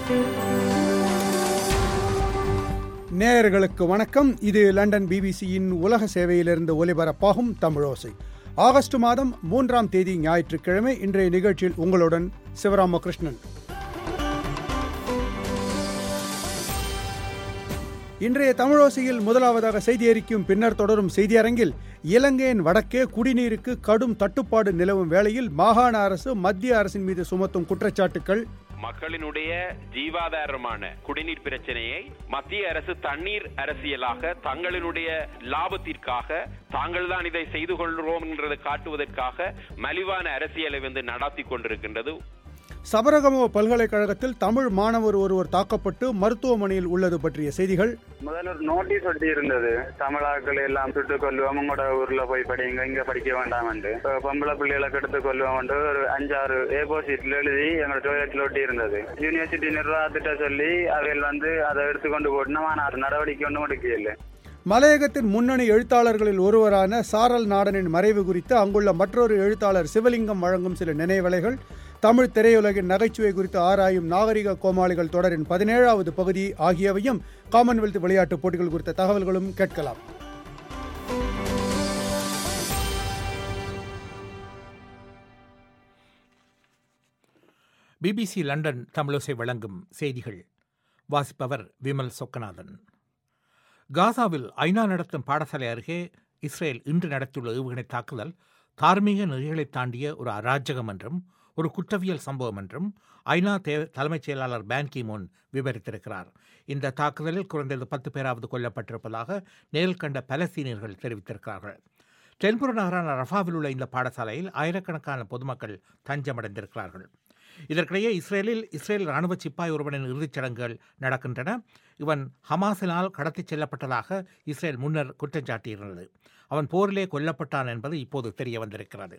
நேயர்களுக்கு வணக்கம் இது லண்டன் பிபிசியின் உலக சேவையிலிருந்து ஒலிபரப்பாகும் தமிழோசை ஆகஸ்ட் மாதம் மூன்றாம் தேதி ஞாயிற்றுக்கிழமை இன்றைய நிகழ்ச்சியில் உங்களுடன் சிவராமகிருஷ்ணன் இன்றைய தமிழோசையில் முதலாவதாக செய்தி அறிக்கும் பின்னர் தொடரும் செய்தியரங்கில் இலங்கையின் வடக்கே குடிநீருக்கு கடும் தட்டுப்பாடு நிலவும் வேளையில் மாகாண அரசு மத்திய அரசின் மீது சுமத்தும் குற்றச்சாட்டுகள் மக்களினுடைய ஜீவாதாரமான குடிநீர் பிரச்சனையை மத்திய அரசு தண்ணீர் அரசியலாக தங்களினுடைய லாபத்திற்காக தாங்கள் தான் இதை செய்து கொள்கிறோம் என்றதை காட்டுவதற்காக மலிவான அரசியலை வந்து நடத்தி கொண்டிருக்கின்றது சபரகமோ பல்கலைக்கழகத்தில் தமிழ் மாணவர் ஒருவர் தாக்கப்பட்டு மருத்துவமனையில் உள்ளது பற்றிய செய்திகள் முதல்ல ஒரு நோட்டீஸ் ஒட்டி இருந்தது தமிழாக்கள் எல்லாம் சுட்டு கொல்லுவோம் உங்களோட ஊர்ல போய் படிங்க இங்க படிக்க வேண்டாம்னு இப்போ பொம்பளை பிள்ளைகளை கெடுத்து கொல்லுவோம் ஒரு அஞ்சாறு ஏபோ சீட்ல எழுதி எங்களோட டொய்லெட்ல ஒட்டி இருந்தது யூனிவர்சிட்டி நிர்வாகத்திட்ட சொல்லி அவையில் வந்து அதை எடுத்துக்கொண்டு போட்டோம் ஆனால் அது நடவடிக்கை ஒன்றும் எடுக்கல மலையகத்தின் முன்னணி எழுத்தாளர்களில் ஒருவரான சாரல் நாடனின் மறைவு குறித்து அங்குள்ள மற்றொரு எழுத்தாளர் சிவலிங்கம் வழங்கும் சில நினைவலைகள் தமிழ் திரையுலகின் நகைச்சுவை குறித்து ஆராயும் நாகரிக கோமாளிகள் தொடரின் பதினேழாவது பகுதி ஆகியவையும் காமன்வெல்த் விளையாட்டுப் போட்டிகள் குறித்த தகவல்களும் கேட்கலாம் பிபிசி லண்டன் தமிழோசை வழங்கும் செய்திகள் வாசிப்பவர் விமல் சொக்கநாதன் காசாவில் ஐநா நடத்தும் பாடசாலை அருகே இஸ்ரேல் இன்று நடத்தியுள்ள ஏவுகணை தாக்குதல் தார்மீக நெறிகளை தாண்டிய ஒரு அராஜகம் என்றும் ஒரு குற்றவியல் சம்பவம் என்றும் ஐநா தே தலைமைச் செயலாளர் பான் கிமோன் விவரித்திருக்கிறார் இந்த தாக்குதலில் குறைந்தது பத்து பேராவது கொல்லப்பட்டிருப்பதாக நேரில் கண்ட பலஸ்தீனியர்கள் தெரிவித்திருக்கிறார்கள் தென்புற நகரான ரஃபாவில் உள்ள இந்த பாடசாலையில் ஆயிரக்கணக்கான பொதுமக்கள் தஞ்சமடைந்திருக்கிறார்கள் இதற்கிடையே இஸ்ரேலில் இஸ்ரேல் ராணுவ சிப்பாய் ஒருவனின் இறுதிச் சடங்குகள் நடக்கின்றன இவன் ஹமாஸினால் கடத்திச் செல்லப்பட்டதாக இஸ்ரேல் முன்னர் குற்றம் சாட்டியிருந்தது அவன் போரிலே கொல்லப்பட்டான் என்பது இப்போது தெரிய வந்திருக்கிறது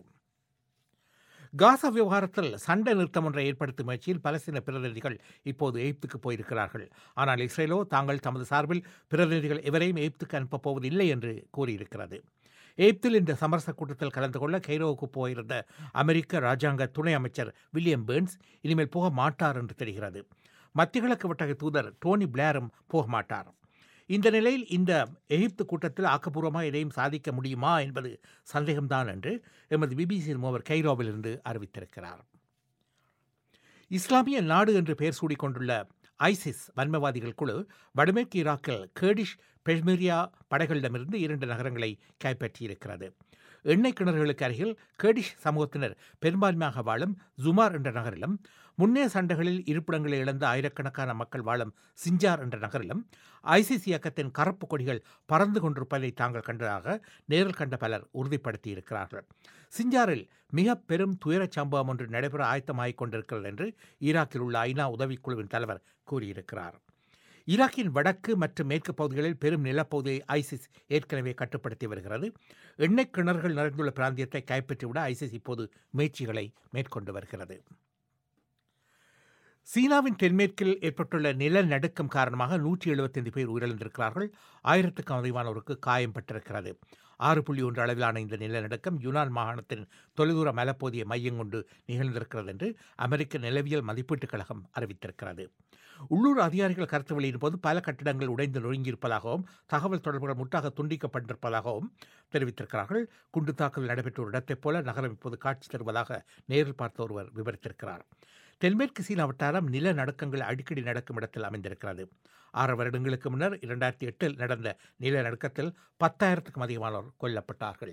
காசா விவகாரத்தில் சண்டை நிறுத்தம் ஒன்றை ஏற்படுத்தும் முயற்சியில் பலஸ்தீன பிரதிநிதிகள் இப்போது எகிப்துக்கு போயிருக்கிறார்கள் ஆனால் இஸ்ரேலோ தாங்கள் தமது சார்பில் பிரதிநிதிகள் எவரையும் எகிப்துக்கு அனுப்பப் போவதில்லை என்று கூறியிருக்கிறது எகிப்தில் இந்த சமரச கூட்டத்தில் கலந்து கொள்ள கெய்ரோவுக்கு போயிருந்த அமெரிக்க ராஜாங்க துணை அமைச்சர் வில்லியம் பேர்ன்ஸ் இனிமேல் போக மாட்டார் என்று தெரிகிறது மத்திய கிழக்கு வட்டக தூதர் டோனி பிளேரும் போக மாட்டார் இந்த நிலையில் இந்த எகிப்து கூட்டத்தில் ஆக்கப்பூர்வமாக எதையும் சாதிக்க முடியுமா என்பது சந்தேகம்தான் என்று எமது பிபிசி மூவர் கைரோவிலிருந்து அறிவித்திருக்கிறார் இஸ்லாமிய நாடு என்று பெயர் சூடிக்கொண்டுள்ள ஐசிஸ் வன்மவாதிகள் குழு வடமேற்கு ஈராக்கில் கேடிஷ் பெஷ்மெரியா படைகளிடமிருந்து இரண்டு நகரங்களை கைப்பற்றியிருக்கிறது எண்ணெய் கிணறுகளுக்கு அருகில் கேடிஷ் சமூகத்தினர் பெரும்பான்மையாக வாழும் ஜுமார் என்ற நகரிலும் முன்னே சண்டைகளில் இருப்பிடங்களை இழந்த ஆயிரக்கணக்கான மக்கள் வாழும் சிஞ்சார் என்ற நகரிலும் ஐசிஸ் இயக்கத்தின் கருப்பு கொடிகள் பறந்து கொண்டிருப்பதை தாங்கள் கண்டதாக நேரில் கண்ட பலர் உறுதிப்படுத்தியிருக்கிறார்கள் சிஞ்சாரில் மிக பெரும் துயரச் சம்பவம் ஒன்று நடைபெற ஆயத்தமாகிக் கொண்டிருக்கிறது என்று ஈராக்கில் உள்ள ஐநா உதவிக்குழுவின் தலைவர் கூறியிருக்கிறார் ஈராக்கின் வடக்கு மற்றும் மேற்கு பகுதிகளில் பெரும் நிலப்பகுதியை ஐசிஸ் ஏற்கனவே கட்டுப்படுத்தி வருகிறது எண்ணெய் கிணறுகள் நிறைந்துள்ள பிராந்தியத்தை கைப்பற்றிவிட ஐசிஸ் இப்போது முயற்சிகளை மேற்கொண்டு வருகிறது சீனாவின் தென்மேற்கில் ஏற்பட்டுள்ள நிலநடுக்கம் காரணமாக நூற்றி எழுபத்தைந்து பேர் உயிரிழந்திருக்கிறார்கள் ஆயிரத்துக்கும் அதிகமானோருக்கு காயம் பட்டிருக்கிறது ஆறு புள்ளி ஒன்று அளவிலான இந்த நிலநடுக்கம் யுனான் மாகாணத்தின் தொலைதூர மலைப்பகுதியை மையம் கொண்டு நிகழ்ந்திருக்கிறது என்று அமெரிக்க நிலவியல் மதிப்பீட்டுக் கழகம் அறிவித்திருக்கிறது உள்ளூர் அதிகாரிகள் கருத்து வெளியின் போது பல கட்டிடங்கள் உடைந்து நொறுங்கியிருப்பதாகவும் தகவல் தொடர்புகள் முட்டாக துண்டிக்கப்பட்டிருப்பதாகவும் தெரிவித்திருக்கிறார்கள் குண்டு தாக்குதல் நடைபெற்ற ஒரு இடத்தைப் போல நகரம் இப்போது காட்சி தருவதாக நேரில் பார்த்த ஒருவர் விவரித்திருக்கிறார் தென்மேற்கு சீனா வட்டாரம் நிலநடுக்கங்கள் அடிக்கடி நடக்கும் இடத்தில் அமைந்திருக்கிறது ஆறு வருடங்களுக்கு முன்னர் இரண்டாயிரத்தி எட்டில் நடந்த நிலநடுக்கத்தில் பத்தாயிரத்துக்கும் அதிகமானோர் கொல்லப்பட்டார்கள்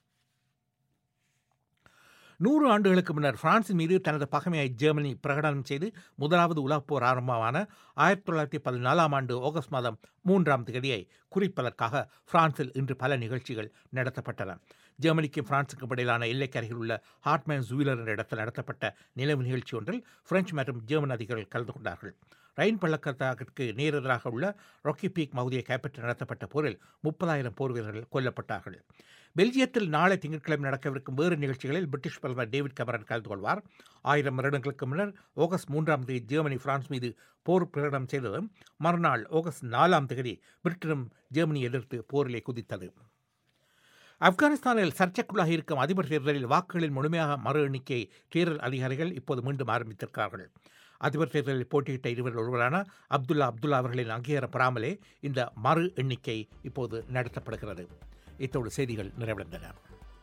நூறு ஆண்டுகளுக்கு முன்னர் பிரான்சின் மீது தனது பகைமையை ஜெர்மனி பிரகடனம் செய்து முதலாவது உலகப் போர் ஆரம்பமான ஆயிரத்தி தொள்ளாயிரத்தி பதினாலாம் ஆண்டு ஆகஸ்ட் மாதம் மூன்றாம் தேதியை குறிப்பதற்காக பிரான்சில் இன்று பல நிகழ்ச்சிகள் நடத்தப்பட்டன ஜெர்மனிக்கும் பிரான்சுக்கும் இடையிலான எல்லைக்கு அருகில் உள்ள ஹார்ட்மேன் ஜூவிலர் என்ற இடத்தில் நடத்தப்பட்ட நிலவு நிகழ்ச்சி ஒன்றில் பிரெஞ்சு மற்றும் ஜெர்மன் அதிகாரிகள் கலந்து கொண்டார்கள் ரைன் பள்ளத்தாக்கிற்கு நேரெதிராக உள்ள ராக்கி பீக் பகுதியை கைப்பற்றி நடத்தப்பட்ட போரில் முப்பதாயிரம் போர் வீரர்கள் கொல்லப்பட்டார்கள் பெல்ஜியத்தில் நாளை திங்கட்கிழமை நடக்கவிருக்கும் வேறு நிகழ்ச்சிகளில் பிரிட்டிஷ் பிரதமர் டேவிட் கமரன் கலந்து கொள்வார் ஆயிரம் வருடங்களுக்கு முன்னர் ஆகஸ்ட் மூன்றாம் தேதி ஜெர்மனி பிரான்ஸ் மீது போர் பிரகடனம் செய்ததும் மறுநாள் ஆகஸ்ட் நாலாம் தேதி பிரிட்டனும் ஜெர்மனி எதிர்த்து போரிலே குதித்தது ஆப்கானிஸ்தானில் சர்ச்சைக்குள்ளாக இருக்கும் அதிபர் தேர்தலில் வாக்குகளின் முழுமையாக மறு எண்ணிக்கை தேர்தல் அதிகாரிகள் இப்போது மீண்டும் ஆரம்பித்திருக்கிறார்கள் அதிபர் தேர்தலில் போட்டியிட்ட இருவரில் ஒருவரான அப்துல்லா அப்துல்லா அவர்களின் அங்கீகாரம் பெறாமலே இந்த மறு எண்ணிக்கை இப்போது நடத்தப்படுகிறது இத்தோடு செய்திகள் நிறைவடைந்தன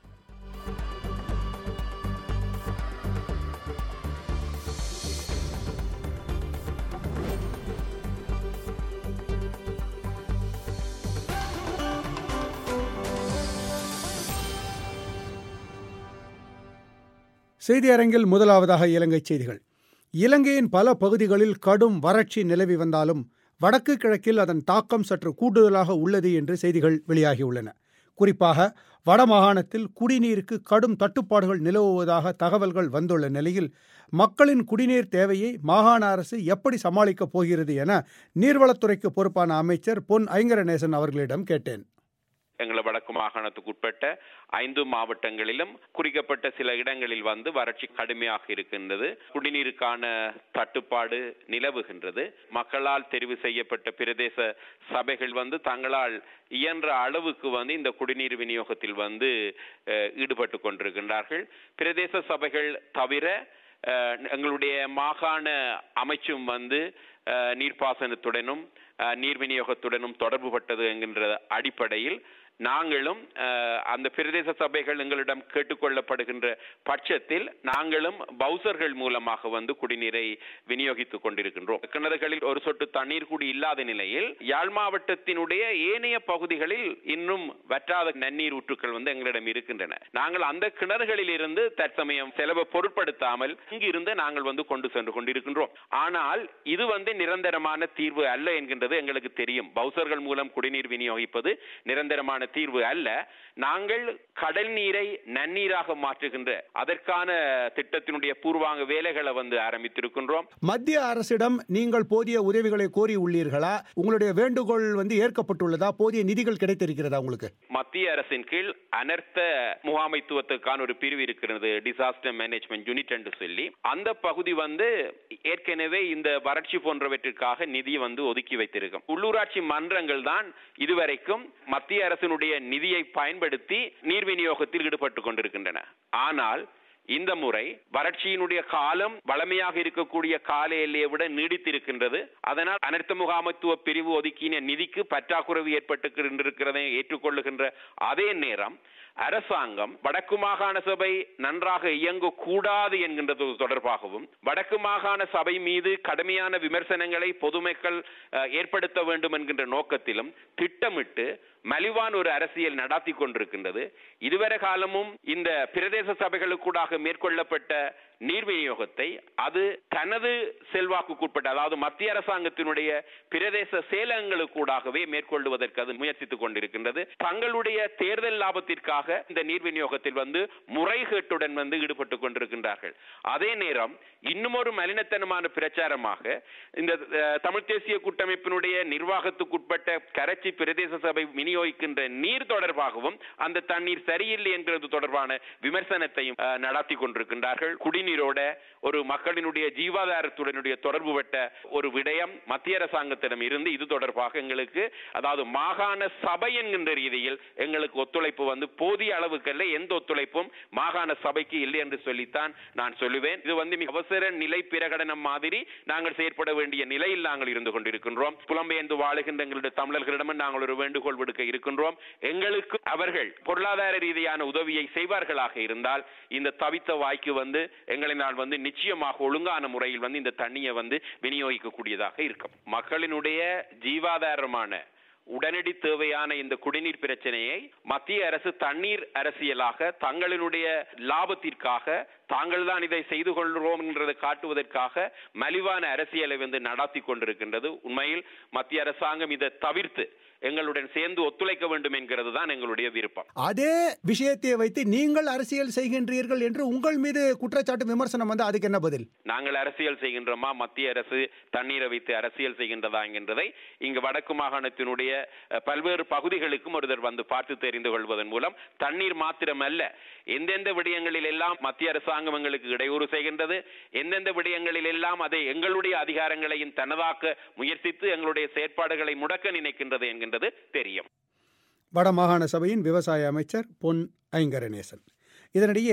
செய்தி அரங்கில் முதலாவதாக இலங்கை செய்திகள் இலங்கையின் பல பகுதிகளில் கடும் வறட்சி நிலவி வந்தாலும் வடக்கு கிழக்கில் அதன் தாக்கம் சற்று கூடுதலாக உள்ளது என்று செய்திகள் வெளியாகியுள்ளன குறிப்பாக வடமாகாணத்தில் குடிநீருக்கு கடும் தட்டுப்பாடுகள் நிலவுவதாக தகவல்கள் வந்துள்ள நிலையில் மக்களின் குடிநீர் தேவையை மாகாண அரசு எப்படி சமாளிக்கப் போகிறது என நீர்வளத்துறைக்கு பொறுப்பான அமைச்சர் பொன் ஐங்கரநேசன் அவர்களிடம் கேட்டேன் எங்களை வடக்கு மாகாணத்துக்கு உட்பட்ட ஐந்து மாவட்டங்களிலும் குறிக்கப்பட்ட சில இடங்களில் வந்து வறட்சி கடுமையாக இருக்கின்றது குடிநீருக்கான தட்டுப்பாடு நிலவுகின்றது மக்களால் தெரிவு செய்யப்பட்ட பிரதேச சபைகள் வந்து தங்களால் இயன்ற அளவுக்கு வந்து இந்த குடிநீர் விநியோகத்தில் வந்து ஈடுபட்டு கொண்டிருக்கின்றார்கள் பிரதேச சபைகள் தவிர எங்களுடைய மாகாண அமைச்சும் வந்து நீர்ப்பாசனத்துடனும் நீர் விநியோகத்துடனும் தொடர்பு பட்டது என்கின்ற அடிப்படையில் நாங்களும் அந்த பிரதேச சபைகள் எங்களிடம் கேட்டுக்கொள்ளப்படுகின்ற பட்சத்தில் நாங்களும் பவுசர்கள் மூலமாக வந்து குடிநீரை விநியோகித்துக் கொண்டிருக்கின்றோம் கிணறுகளில் ஒரு சொட்டு தண்ணீர் கூடி இல்லாத நிலையில் யாழ் மாவட்டத்தினுடைய ஏனைய பகுதிகளில் இன்னும் வற்றாத நன்னீர் ஊற்றுக்கள் வந்து எங்களிடம் இருக்கின்றன நாங்கள் அந்த கிணறுகளில் இருந்து தற்சமயம் செலவு பொருட்படுத்தாமல் இங்கிருந்து நாங்கள் வந்து கொண்டு சென்று கொண்டிருக்கின்றோம் ஆனால் இது வந்து நிரந்தரமான தீர்வு அல்ல என்கின்றது எங்களுக்கு தெரியும் பவுசர்கள் மூலம் குடிநீர் விநியோகிப்பது நிரந்தரமான தீர்வு அல்ல நாங்கள் கடல் நீரை நன்னீராக மாற்றுகின்ற அதற்கான திட்டத்தினுடைய பூர்வாங்க வேலைகளை வந்து ஆரம்பித்திருக்கின்றோம் மத்திய அரசிடம் நீங்கள் போதிய உதவிகளை கோரி உள்ளீர்களா உங்களுடைய வேண்டுகோள் வந்து ஏற்கப்பட்டுள்ளதா போதிய நிதிகள் கிடைத்திருக்கிறதா உங்களுக்கு மத்திய அரசின் கீழ் அனர்த்த முகாமைத்துவத்துக்கான ஒரு பிரிவு இருக்கிறது டிசாஸ்டர் மேனேஜ்மெண்ட் யூனிட் என்று சொல்லி அந்த பகுதி வந்து ஏற்கனவே இந்த வறட்சி போன்றவற்றிற்காக நிதி வந்து ஒதுக்கி வைத்திருக்கும் உள்ளூராட்சி மன்றங்கள் தான் இதுவரைக்கும் மத்திய அரசினுடைய நிதியை பயன்படுத்தி நீர் விநியோகத்தில் ஈடுபட்டு கொண்டிருக்கின்றன ஆனால் இந்த முறை வறட்சியினுடைய காலம் வளமையாக இருக்கக்கூடிய கால எல்லையை விட நீடித்திருக்கின்றது அதனால் அனர்த்த முகாமத்துவ பிரிவு ஒதுக்கின நிதிக்கு பற்றாக்குறை ஏற்பட்டு ஏற்றுக்கொள்ளுகின்ற அதே நேரம் அரசாங்கம் வடக்கு மாகாண சபை நன்றாக இயங்கக்கூடாது என்கின்றது தொடர்பாகவும் வடக்கு மாகாண சபை மீது கடுமையான விமர்சனங்களை பொதுமக்கள் ஏற்படுத்த வேண்டும் என்கின்ற நோக்கத்திலும் திட்டமிட்டு மலிவான ஒரு அரசியல் நடத்தி கொண்டிருக்கின்றது இதுவரை காலமும் இந்த பிரதேச சபைகளுக்கூடாக மேற்கொள்ளப்பட்ட நீர் விநியோகத்தை அது தனது செல்வாக்குட்பட்ட அதாவது மத்திய அரசாங்கத்தினுடைய பிரதேச சேலங்களுக்கூடாகவே மேற்கொள்வதற்கு அது முயற்சித்துக் கொண்டிருக்கின்றது தங்களுடைய தேர்தல் லாபத்திற்காக இந்த நீர் விநியோகத்தில் வந்து முறைகேட்டுடன் வந்து ஈடுபட்டுக் கொண்டிருக்கின்றார்கள் அதே நேரம் இன்னும் ஒரு மலினத்தனமான பிரச்சாரமாக இந்த தமிழ் தேசிய கூட்டமைப்பினுடைய நிர்வாகத்துக்குட்பட்ட கரைச்சி பிரதேச சபை விநியோகிக்கின்ற நீர் தொடர்பாகவும் அந்த தண்ணீர் சரியில்லை என்கிறது தொடர்பான விமர்சனத்தையும் நடத்தி கொண்டிருக்கின்றார்கள் குடிநீரோட ஒரு மக்களினுடைய ஜீவாதாரத்துடனுடைய தொடர்பு பட்ட ஒரு விடயம் மத்திய அரசாங்கத்திடம் இருந்து இது தொடர்பாக எங்களுக்கு அதாவது மாகாண சபை என்கின்ற ரீதியில் எங்களுக்கு ஒத்துழைப்பு வந்து போதிய அளவுக்கு அல்ல எந்த ஒத்துழைப்பும் மாகாண சபைக்கு இல்லை என்று சொல்லித்தான் நான் சொல்லுவேன் இது வந்து மிக அவசர நிலை பிரகடனம் மாதிரி நாங்கள் செயற்பட வேண்டிய நிலையில் நாங்கள் இருந்து கொண்டிருக்கின்றோம் புலம்பெயர்ந்து வாழுகின்ற எங்களுடைய தமிழர்களிடம் நாங்கள் ஒரு வேண்டுகோள் விடுக்க இருக்கின்றோம் எங்களுக்கு அவர்கள் பொருளாதார ரீதியான உதவியை செய்வார்களாக இருந்தால் இந்த தவித்த வாய்க்கு வந்து எங்களினால் வந்து நிச்சயமாக ஒழுங்கான முறையில் வந்து இந்த தண்ணியை வந்து விநியோகிக்கக்கூடியதாக இருக்கும் மக்களினுடைய ஜீவாதாரமான உடனடி தேவையான இந்த குடிநீர் பிரச்சனையை மத்திய அரசு தண்ணீர் அரசியலாக தங்களினுடைய லாபத்திற்காக தாங்கள் தான் இதை செய்து கொள்கிறோம் என்றதை காட்டுவதற்காக மலிவான அரசியலை வந்து நடத்தி கொண்டிருக்கின்றது உண்மையில் மத்திய அரசாங்கம் இதை தவிர்த்து எங்களுடன் சேர்ந்து ஒத்துழைக்க வேண்டும் என்கிறது தான் எங்களுடைய விருப்பம் அதே விஷயத்தை வைத்து நீங்கள் அரசியல் செய்கின்றீர்கள் என்று உங்கள் மீது குற்றச்சாட்டு விமர்சனம் வந்து அதுக்கு என்ன பதில் நாங்கள் அரசியல் செய்கின்றோமா மத்திய அரசு தண்ணீரை வைத்து அரசியல் செய்கின்றதா என்கின்றதை இங்கு வடக்கு மாகாணத்தினுடைய பல்வேறு பகுதிகளுக்கும் ஒருவர் வந்து பார்த்து தெரிந்து கொள்வதன் மூலம் தண்ணீர் மாத்திரமல்ல எந்தெந்த விடயங்களில் எல்லாம் மத்திய அரசாங்கம் எங்களுக்கு இடையூறு செய்கின்றது எந்தெந்த விடயங்களில் எல்லாம் அதை எங்களுடைய அதிகாரங்களையும் தனதாக்க முயற்சித்து எங்களுடைய செயற்பாடுகளை முடக்க நினைக்கின்றது என்கின்றது தெரியும் வடமாகாண சபையின் விவசாய அமைச்சர் பொன் ஐங்கரநேசன் இதனிடையே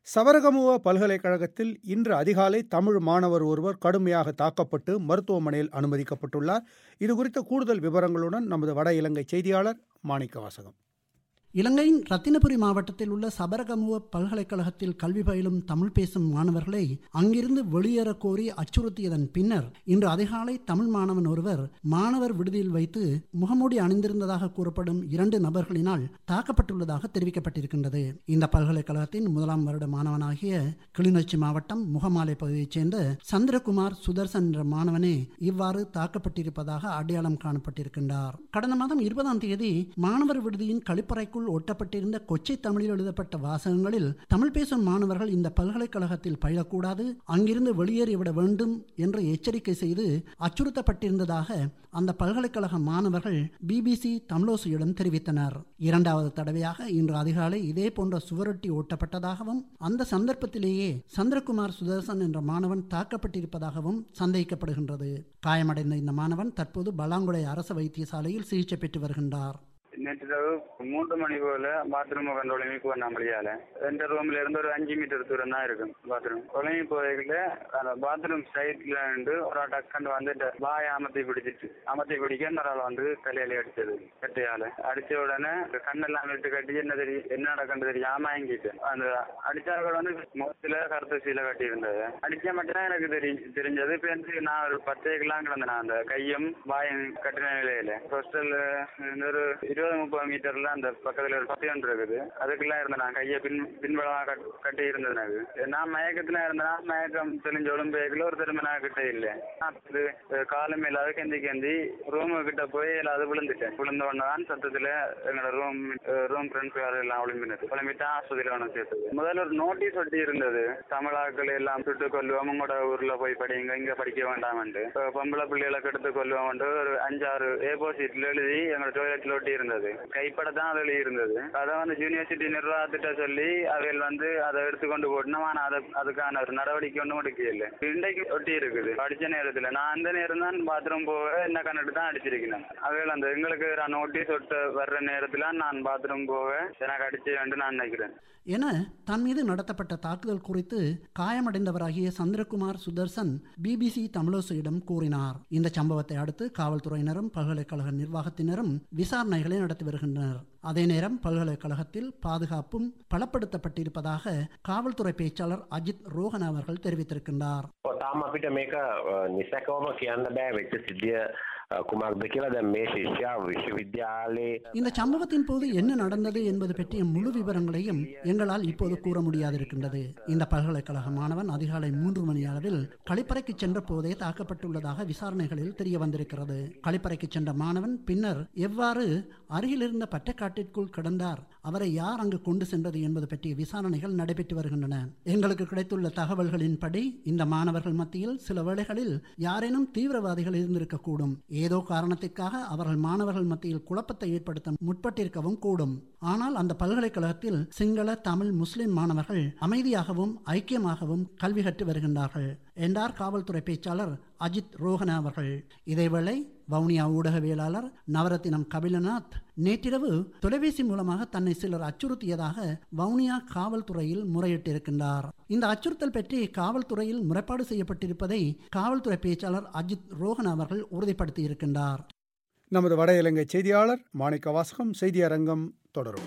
சவரகமுவ பல்கலைக்கழகத்தில் இன்று அதிகாலை தமிழ் மாணவர் ஒருவர் கடுமையாக தாக்கப்பட்டு மருத்துவமனையில் அனுமதிக்கப்பட்டுள்ளார் இது குறித்த கூடுதல் விவரங்களுடன் நமது வட இலங்கை செய்தியாளர் மாணிக்க வாசகம் இலங்கையின் ரத்தினபுரி மாவட்டத்தில் உள்ள சபரகமுவ பல்கலைக்கழகத்தில் கல்வி பயிலும் தமிழ் பேசும் மாணவர்களை அங்கிருந்து வெளியேற கோரி அச்சுறுத்தியதன் பின்னர் இன்று அதிகாலை தமிழ் மாணவன் ஒருவர் மாணவர் விடுதியில் வைத்து முகமூடி அணிந்திருந்ததாக கூறப்படும் இரண்டு நபர்களினால் தாக்கப்பட்டுள்ளதாக தெரிவிக்கப்பட்டிருக்கின்றது இந்த பல்கலைக்கழகத்தின் முதலாம் வருட மாணவனாகிய கிளிநொச்சி மாவட்டம் முகமாலை பகுதியைச் சேர்ந்த சந்திரகுமார் சுதர்சன் என்ற மாணவனே இவ்வாறு தாக்கப்பட்டிருப்பதாக அடையாளம் காணப்பட்டிருக்கின்றார் கடந்த மாதம் இருபதாம் தேதி மாணவர் விடுதியின் கழிப்பறைக்குள் ஒட்டப்பட்டிருந்த கொச்சை தமிழில் எழுதப்பட்ட வாசகங்களில் தமிழ் பேசும் மாணவர்கள் இந்த பல்கலைக்கழகத்தில் பயிலக்கூடாது அங்கிருந்து வெளியேறிவிட வேண்டும் என்று எச்சரிக்கை செய்து அச்சுறுத்தப்பட்டிருந்ததாக அந்த பல்கலைக்கழக மாணவர்கள் பிபிசி தமிழோசியிடம் தெரிவித்தனர் இரண்டாவது தடவையாக இன்று அதிகாலை இதே போன்ற சுவரொட்டி ஒட்டப்பட்டதாகவும் அந்த சந்தர்ப்பத்திலேயே சந்திரகுமார் சுதர்சன் என்ற மாணவன் தாக்கப்பட்டிருப்பதாகவும் சந்தேகிக்கப்படுகின்றது காயமடைந்த இந்த மாணவன் தற்போது பலாங்குடை அரசு வைத்தியசாலையில் சிகிச்சை பெற்று வருகின்றார் நேற்றிரவு மூன்று மணி போல பாத்ரூம் கண்ட ஒளிமி போன முடியால எந்த ரூம்ல இருந்து ஒரு அஞ்சு மீட்டர் தூரம் தான் இருக்கும் பாத்ரூம் ஒளிமி போய்கிட்ட அந்த பாத்ரூம் சைட்ல இருந்து ஒரு டக்கண்டு வந்துட்டு வாய அமர்த்தி பிடிச்சிட்டு அமர்த்தி பிடிக்க இன்னொரு ஆள் வந்து தலையில அடிச்சது கட்டையால அடிச்ச உடனே கண்ணெல்லாம் விட்டு கட்டி என்ன தெரியும் என்ன நடக்கன்னு தெரியாம வாங்கிட்டு அந்த அடிச்சார்கள் வந்து முகத்துல கருத்து சீலை கட்டி இருந்தது அடிச்ச மட்டும் தான் எனக்கு தெரியும் தெரிஞ்சது இப்ப எனக்கு நான் ஒரு பத்தேக்கெல்லாம் கிடந்தேன் அந்த கையும் வாயும் கட்டின நிலையில ஹாஸ்டல் ஒரு இருபது முப்பது மீட்டர்ல அந்த பக்கத்துல ஒரு பத்து ஒன்று இருக்குது அதுக்கெல்லாம் இருந்தேன் நான் கையை பின் பின்பலமா கட்டி இருந்தது எனக்கு நான் மயக்கத்துல இருந்தேன் மயக்கம் தெளிஞ்ச ஒளிம்பேக்கில் ஒரு திரும்ப நான் கிட்ட இல்லை அது காலம் இல்லாத கெந்தி கெந்தி ரூம் கிட்ட போய் எல்லாரும் விழுந்துட்டேன் விழுந்த உடனே தான் சத்தத்துல எங்களோட ரூம் ரூம் ஃப்ரெண்ட்ஸ் யாரும் எல்லாம் விளம்பினது விளம்பிட்டு ஆஸ்பத்திரியில் ஒன்று சேர்த்தது முதல்ல ஒரு நோட்டீஸ் ஒட்டி இருந்தது தமிழாக்கள் எல்லாம் சுட்டு கொல்லுவோம் உங்களோட ஊர்ல போய் படிங்க இங்க படிக்க வேண்டாம்ட்டு பொம்பளை பிள்ளைகளை கெடுத்து கொல்லுவோம் ஒரு அஞ்சாறு ஏபோ சீட்ல எழுதி எங்களோட டொய்லெட்ல ஒட்டி இருந்தது கைப்பட தான் அதில் இருந்தது அதை வந்து யூனிவர்சிட்டி நிர்வாகத்திட்ட சொல்லி அவைகள் வந்து அதை எடுத்துக்கொண்டு போட்டுனா நான் அதை அதுக்கான ஒரு நடவடிக்கை ஒன்றும் எடுக்கல இன்றைக்கு ஒட்டி இருக்குது படிச்ச நேரத்தில் நான் அந்த நேரம் தான் பாத்ரூம் போக என்ன கண்டுட்டு தான் அடிச்சிருக்கிறேன் அவைகள் அந்த எங்களுக்கு நோட்டீஸ் ஒட்ட வர்ற நேரத்தில் நான் பாத்ரூம் போக எனக்கு அடிச்சு வேண்டும் நான் நினைக்கிறேன் என தன் மீது நடத்தப்பட்ட தாக்குதல் குறித்து காயமடைந்தவராகிய சந்திரகுமார் சுதர்சன் பிபிசி தமிழோசையிடம் கூறினார் இந்த சம்பவத்தை அடுத்து காவல்துறையினரும் பல்கலைக்கழக நிர்வாகத்தினரும் விசாரணைகளை நடத்தி வருகின்றனர் அதே நேரம் பல்கலைக்கழகத்தில் பாதுகாப்பும் பலப்படுத்தப்பட்டிருப்பதாக காவல்துறை பேச்சாளர் அஜித் ரோஹன் அவர்கள் தெரிவித்திருக்கின்றார் තාම අපිට මේක නිසැකවම කියන්න බෑ වෙච්ච සිද්ධිය කුමක්ද කියලා දැන් මේ ශිෂ්‍යයා විශ්වවිද්‍යාලයේ இந்த சம்பவத்தின் போது என்ன நடந்தது என்பது பற்றிய முழு விவரங்களையும் எங்களால் இப்போது கூற முடியாதிருக்கின்றது இந்த பல்கலைக்கழக மாணவன் அதிகாலை மூன்று மணி அளவில் கழிப்பறைக்கு சென்ற போதே தாக்கப்பட்டுள்ளதாக விசாரணைகளில் தெரிய வந்திருக்கிறது கழிப்பறைக்கு சென்ற மாணவன் பின்னர் எவ்வாறு அருகிலிருந்த பட்டக்காட்டிற்குள் கிடந்தார் அவரை யார் அங்கு கொண்டு சென்றது என்பது பற்றிய விசாரணைகள் நடைபெற்று வருகின்றன எங்களுக்கு கிடைத்துள்ள தகவல்களின்படி இந்த மாணவர்கள் மத்தியில் சில வேளைகளில் யாரேனும் தீவிரவாதிகள் இருந்திருக்கக்கூடும் ஏதோ காரணத்திற்காக அவர்கள் மாணவர்கள் மத்தியில் குழப்பத்தை ஏற்படுத்த முற்பட்டிருக்கவும் கூடும் ஆனால் அந்த பல்கலைக்கழகத்தில் சிங்கள தமிழ் முஸ்லிம் மாணவர்கள் அமைதியாகவும் ஐக்கியமாகவும் கல்வி கற்று வருகின்றார்கள் என்றார் காவல்துறை பேச்சாளர் அஜித் ரோஹன அவர்கள் இதேவேளை வவுனியா ஊடகவியலாளர் நவரத்தினம் கபிலநாத் நேற்றிரவு தொலைபேசி மூலமாக தன்னை சிலர் அச்சுறுத்தியதாக வவுனியா காவல்துறையில் முறையிட்டிருக்கின்றார் இந்த அச்சுறுத்தல் பற்றி காவல்துறையில் முறைப்பாடு செய்யப்பட்டிருப்பதை காவல்துறை பேச்சாளர் அஜித் ரோஹன் அவர்கள் உறுதிப்படுத்தியிருக்கின்றார் நமது வட இலங்கை செய்தியாளர் மாணிக்க வாசகம் செய்தி அரங்கம் தொடரும்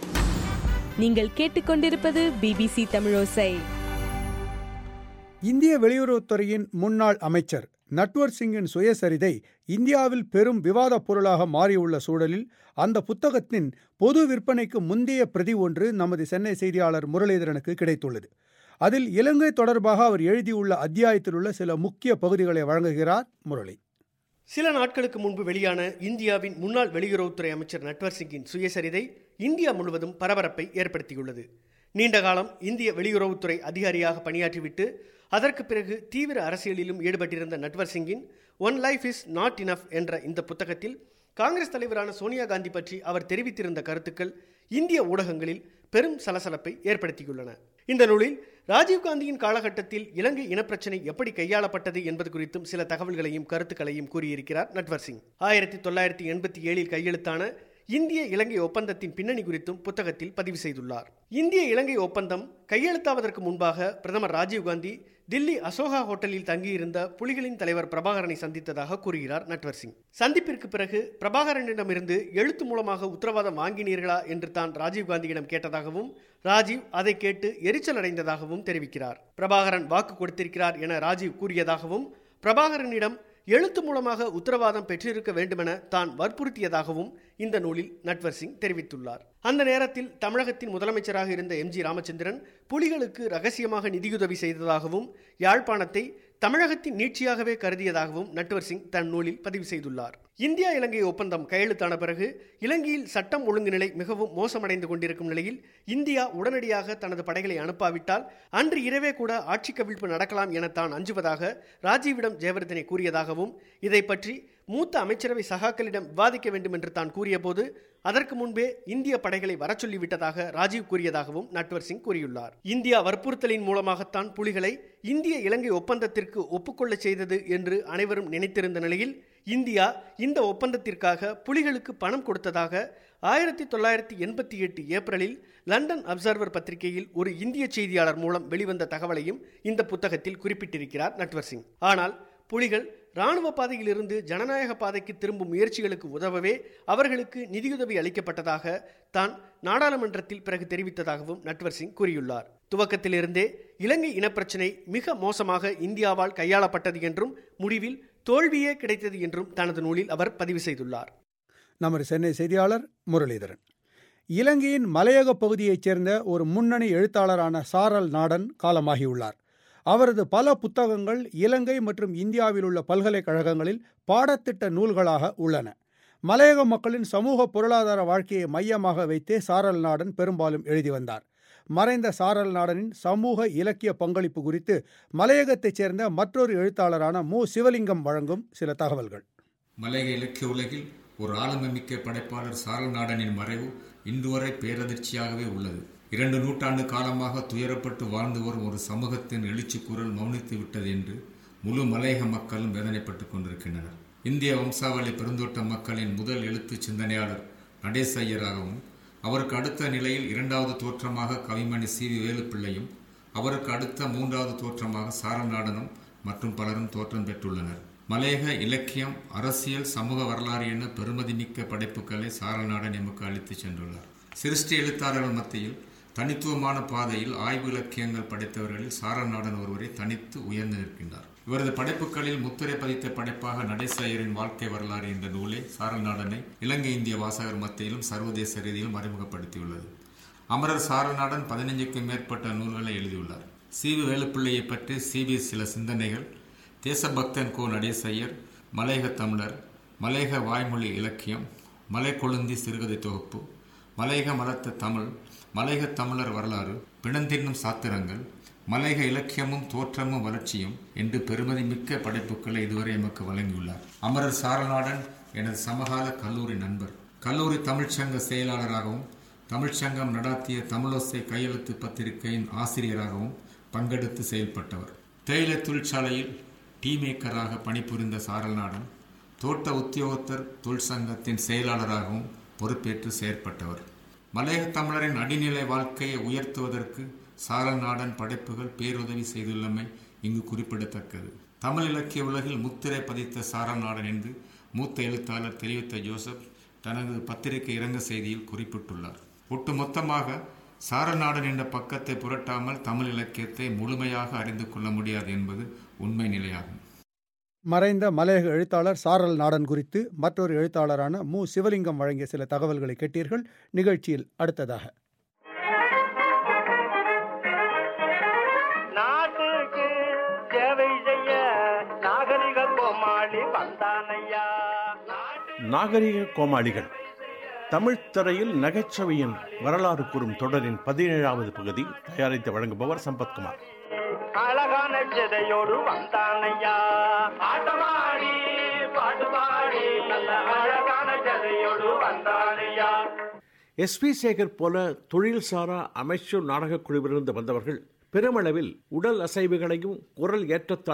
நீங்கள் கேட்டுக்கொண்டிருப்பது பிபிசி தமிழோசை இந்திய வெளியுறவுத்துறையின் முன்னாள் அமைச்சர் நட்வர் சிங்கின் சுயசரிதை இந்தியாவில் பெரும் விவாதப் பொருளாக மாறியுள்ள சூழலில் அந்த புத்தகத்தின் பொது விற்பனைக்கு முந்தைய பிரதி ஒன்று நமது சென்னை செய்தியாளர் முரளிதரனுக்கு கிடைத்துள்ளது அதில் இலங்கை தொடர்பாக அவர் எழுதியுள்ள அத்தியாயத்தில் உள்ள சில முக்கிய பகுதிகளை வழங்குகிறார் முரளி சில நாட்களுக்கு முன்பு வெளியான இந்தியாவின் முன்னாள் வெளியுறவுத்துறை அமைச்சர் நட்வர் சிங்கின் சுயசரிதை இந்தியா முழுவதும் பரபரப்பை ஏற்படுத்தியுள்ளது நீண்ட காலம் இந்திய வெளியுறவுத்துறை அதிகாரியாக பணியாற்றிவிட்டு அதற்கு பிறகு தீவிர அரசியலிலும் ஈடுபட்டிருந்த நட்வர் சிங்கின் one life is not enough என்ற இந்த புத்தகத்தில் காங்கிரஸ் தலைவரான சோனியா காந்தி பற்றி அவர் தெரிவித்திருந்த கருத்துக்கள் இந்திய ஊடகங்களில் பெரும் சலசலப்பை ஏற்படுத்தியுள்ளன இந்த நூலில் ராஜீவ்காந்தியின் காலகட்டத்தில் இலங்கை இனப்பிரச்சினை எப்படி கையாளப்பட்டது என்பது குறித்தும் சில தகவல்களையும் கருத்துக்களையும் கூறியிருக்கிறார் நட்வர் சிங் ஆயிரத்தி தொள்ளாயிரத்தி எண்பத்தி ஏழில் கையெழுத்தான இந்திய இலங்கை ஒப்பந்தத்தின் பின்னணி குறித்தும் புத்தகத்தில் பதிவு செய்துள்ளார் இந்திய இலங்கை ஒப்பந்தம் கையெழுத்தாவதற்கு முன்பாக பிரதமர் ராஜீவ்காந்தி தில்லி அசோகா ஹோட்டலில் தங்கியிருந்த புலிகளின் தலைவர் பிரபாகரனை சந்தித்ததாக கூறுகிறார் நட்வர் சிங் சந்திப்பிற்கு பிறகு பிரபாகரனிடமிருந்து எழுத்து மூலமாக உத்தரவாதம் வாங்கினீர்களா என்று தான் ராஜீவ்காந்தியிடம் கேட்டதாகவும் ராஜீவ் அதை கேட்டு எரிச்சல் அடைந்ததாகவும் தெரிவிக்கிறார் பிரபாகரன் வாக்கு கொடுத்திருக்கிறார் என ராஜீவ் கூறியதாகவும் பிரபாகரனிடம் எழுத்து மூலமாக உத்தரவாதம் பெற்றிருக்க வேண்டுமென தான் வற்புறுத்தியதாகவும் இந்த நூலில் நட்வர் சிங் தெரிவித்துள்ளார் அந்த நேரத்தில் தமிழகத்தின் முதலமைச்சராக இருந்த எம் ஜி ராமச்சந்திரன் புலிகளுக்கு ரகசியமாக நிதியுதவி செய்ததாகவும் யாழ்ப்பாணத்தை தமிழகத்தின் நீட்சியாகவே கருதியதாகவும் நட்வர் சிங் தன் நூலில் பதிவு செய்துள்ளார் இந்தியா இலங்கை ஒப்பந்தம் கையெழுத்தான பிறகு இலங்கையில் சட்டம் ஒழுங்கு நிலை மிகவும் மோசமடைந்து கொண்டிருக்கும் நிலையில் இந்தியா உடனடியாக தனது படைகளை அனுப்பாவிட்டால் அன்று இரவே கூட ஆட்சி கவிழ்ப்பு நடக்கலாம் என தான் அஞ்சுவதாக ராஜீவிடம் ஜெயவர்தனை கூறியதாகவும் இதை பற்றி மூத்த அமைச்சரவை சகாக்களிடம் விவாதிக்க வேண்டும் என்று தான் கூறியபோது அதற்கு முன்பே இந்திய படைகளை வரச் சொல்லிவிட்டதாக ராஜீவ் கூறியதாகவும் நட்வர் சிங் கூறியுள்ளார் இந்தியா வற்புறுத்தலின் மூலமாகத்தான் புலிகளை இந்திய இலங்கை ஒப்பந்தத்திற்கு ஒப்புக்கொள்ளச் செய்தது என்று அனைவரும் நினைத்திருந்த நிலையில் இந்தியா இந்த ஒப்பந்தத்திற்காக புலிகளுக்கு பணம் கொடுத்ததாக ஆயிரத்தி தொள்ளாயிரத்தி எண்பத்தி எட்டு ஏப்ரலில் லண்டன் அப்சர்வர் பத்திரிகையில் ஒரு இந்திய செய்தியாளர் மூலம் வெளிவந்த தகவலையும் இந்த புத்தகத்தில் குறிப்பிட்டிருக்கிறார் நட்வர் சிங் ஆனால் புலிகள் இராணுவ பாதையிலிருந்து ஜனநாயக பாதைக்கு திரும்பும் முயற்சிகளுக்கு உதவவே அவர்களுக்கு நிதியுதவி அளிக்கப்பட்டதாக தான் நாடாளுமன்றத்தில் பிறகு தெரிவித்ததாகவும் நட்வர் சிங் கூறியுள்ளார் துவக்கத்திலிருந்தே இலங்கை இனப்பிரச்சினை மிக மோசமாக இந்தியாவால் கையாளப்பட்டது என்றும் முடிவில் தோல்வியே கிடைத்தது என்றும் தனது நூலில் அவர் பதிவு செய்துள்ளார் நமது சென்னை செய்தியாளர் முரளிதரன் இலங்கையின் மலையக பகுதியைச் சேர்ந்த ஒரு முன்னணி எழுத்தாளரான சாரல் நாடன் காலமாகியுள்ளார் அவரது பல புத்தகங்கள் இலங்கை மற்றும் இந்தியாவில் உள்ள பல்கலைக்கழகங்களில் பாடத்திட்ட நூல்களாக உள்ளன மலையக மக்களின் சமூக பொருளாதார வாழ்க்கையை மையமாக வைத்தே சாரல் நாடன் பெரும்பாலும் எழுதி வந்தார் மறைந்த சாரல் நாடனின் சமூக இலக்கிய பங்களிப்பு குறித்து மலையகத்தைச் சேர்ந்த மற்றொரு எழுத்தாளரான மு சிவலிங்கம் வழங்கும் சில தகவல்கள் மலையக இலக்கிய உலகில் ஒரு ஆளுமைமிக்க படைப்பாளர் சாரல் நாடனின் மறைவு இன்று வரை பேரதிர்ச்சியாகவே உள்ளது இரண்டு நூற்றாண்டு காலமாக துயரப்பட்டு வாழ்ந்து வரும் ஒரு சமூகத்தின் எழுச்சி குரல் மௌனித்து விட்டது என்று முழு மலையக மக்களும் வேதனைப்பட்டுக் கொண்டிருக்கின்றனர் இந்திய வம்சாவளி பெருந்தோட்ட மக்களின் முதல் எழுத்து சிந்தனையாளர் நடேச ஐயராகவும் அவருக்கு அடுத்த நிலையில் இரண்டாவது தோற்றமாக கவிமணி சி வி வேலுப்பிள்ளையும் அவருக்கு அடுத்த மூன்றாவது தோற்றமாக சாரல் நாடனும் மற்றும் பலரும் தோற்றம் பெற்றுள்ளனர் மலையக இலக்கியம் அரசியல் சமூக வரலாறு என பெருமதிமிக்க படைப்புகளை சாரல் நாடன் எமக்கு அளித்துச் சென்றுள்ளார் சிருஷ்டி எழுத்தாளர்கள் மத்தியில் தனித்துவமான பாதையில் ஆய்வு இலக்கியங்கள் படைத்தவர்களில் சாரல் நாடன் ஒருவரை தனித்து உயர்ந்து நிற்கின்றார் இவரது படைப்புகளில் முத்திரை பதித்த படைப்பாக நடேசையரின் வாழ்க்கை வரலாறு என்ற நூலை சாரல் நாடனை இலங்கை இந்திய வாசகர் மத்தியிலும் சர்வதேச ரீதியிலும் அறிமுகப்படுத்தியுள்ளது அமரர் சாரல் நாடன் பதினைஞ்சுக்கும் மேற்பட்ட நூல்களை எழுதியுள்ளார் சி வி வேலுப்பிள்ளையை பற்றி சிவி சில சிந்தனைகள் தேசபக்தன் கோ நடேசையர் மலையக தமிழர் மலையக வாய்மொழி இலக்கியம் மலை கொழுந்தி சிறுகதை தொகுப்பு மலையக மலர்த்த தமிழ் மலையக தமிழர் வரலாறு பிணந்தின்னும் சாத்திரங்கள் மலையக இலக்கியமும் தோற்றமும் வளர்ச்சியும் என்று பெருமதி மிக்க படைப்புகளை இதுவரை எமக்கு வழங்கியுள்ளார் அமரர் சாரநாடன் எனது சமகால கல்லூரி நண்பர் கல்லூரி தமிழ்ச்சங்க செயலாளராகவும் தமிழ்ச்சங்கம் நடாத்திய தமிழோசை கையெழுத்து பத்திரிகையின் ஆசிரியராகவும் பங்கெடுத்து செயல்பட்டவர் தேயிலை தொழிற்சாலையில் டீ மேக்கராக பணிபுரிந்த சாரல்நாடன் தோட்ட உத்தியோகத்தர் தொழிற்சங்கத்தின் செயலாளராகவும் பொறுப்பேற்று செயற்பட்டவர் மலையக தமிழரின் அடிநிலை வாழ்க்கையை உயர்த்துவதற்கு சாரல்நாடன் படைப்புகள் பேருதவி செய்துள்ளமை இங்கு குறிப்பிடத்தக்கது தமிழ் இலக்கிய உலகில் முத்திரை பதித்த சாரல்நாடன் என்று மூத்த எழுத்தாளர் தெரிவித்த ஜோசப் தனது பத்திரிகை இரங்க செய்தியில் குறிப்பிட்டுள்ளார் ஒட்டுமொத்தமாக சாரநாடன் என்ற பக்கத்தை புரட்டாமல் தமிழ் இலக்கியத்தை முழுமையாக அறிந்து கொள்ள முடியாது என்பது உண்மை நிலையாகும் மறைந்த மலையக எழுத்தாளர் சாரல் நாடன் குறித்து மற்றொரு எழுத்தாளரான மு சிவலிங்கம் வழங்கிய சில தகவல்களை கேட்டீர்கள் நிகழ்ச்சியில் அடுத்ததாக நாட்டுக்கு சேவை செய்ய நாகரிக கோமாளி வந்தானையா நாகரிக கோமாளிகள் தமிழ் திரையில் நகைச்சுவையின் வரலாறு கூறும் தொடரின் பதினேழாவது பகுதி தயாரித்து வழங்குபவர் சம்பத்குமார் அழகான சிதையோடு வந்தானையா ஆட்டமாடி பாட்டுமாடி நல்ல அழகான சிதையோடு வந்தானையா எஸ் பி சேகர் போல தொழில் சாரா அமைச்சர் நாடகக் குழுவிலிருந்து வந்தவர்கள் பெருமளவில் உடல் அசைவுகளையும் குரல்